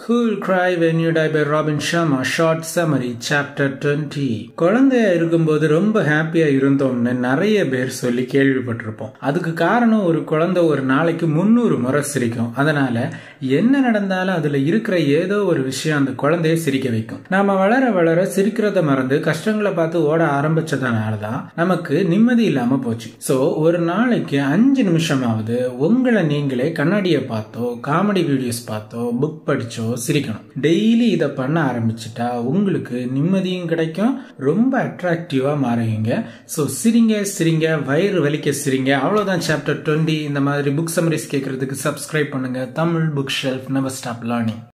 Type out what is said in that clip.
Who Will Cry When You Die by Robin Sharma Short Summary Chapter 20 குழந்தையா இருக்கும்போது ரொம்ப ஹாப்பியா இருந்தோம்னு நிறைய பேர் சொல்லி கேள்விப்பட்டிருப்போம் அதுக்கு காரணம் ஒரு குழந்தை ஒரு நாளைக்கு முந்நூறு முறை சிரிக்கும் அதனால என்ன நடந்தாலும் அதுல இருக்கிற ஏதோ ஒரு விஷயம் அந்த குழந்தைய சிரிக்க வைக்கும் நாம வளர வளர சிரிக்கிறத மறந்து கஷ்டங்களை பார்த்து ஓட ஆரம்பிச்சதுனாலதான் நமக்கு நிம்மதி இல்லாம போச்சு சோ ஒரு நாளைக்கு அஞ்சு நிமிஷமாவது உங்களை நீங்களே கண்ணாடியை பார்த்தோ காமெடி வீடியோஸ் பார்த்தோ புக் படிச்சோ சிரிக்கணும் டெய்லி இதை பண்ண ஆரம்பிச்சுட்டா உங்களுக்கு நிம்மதியும் கிடைக்கும் ரொம்ப அட்ராக்டிவா மாறுவீங்க ஸோ சிரிங்க சிரிங்க வயிறு வலிக்க சிரிங்க அவ்வளோதான் சாப்டர் டுவெண்ட்டி இந்த மாதிரி புக் சம்மரிஸ் கேட்கறதுக்கு சப்ஸ்கிரைப் பண்ணுங்க Tamil book shelf never stop learning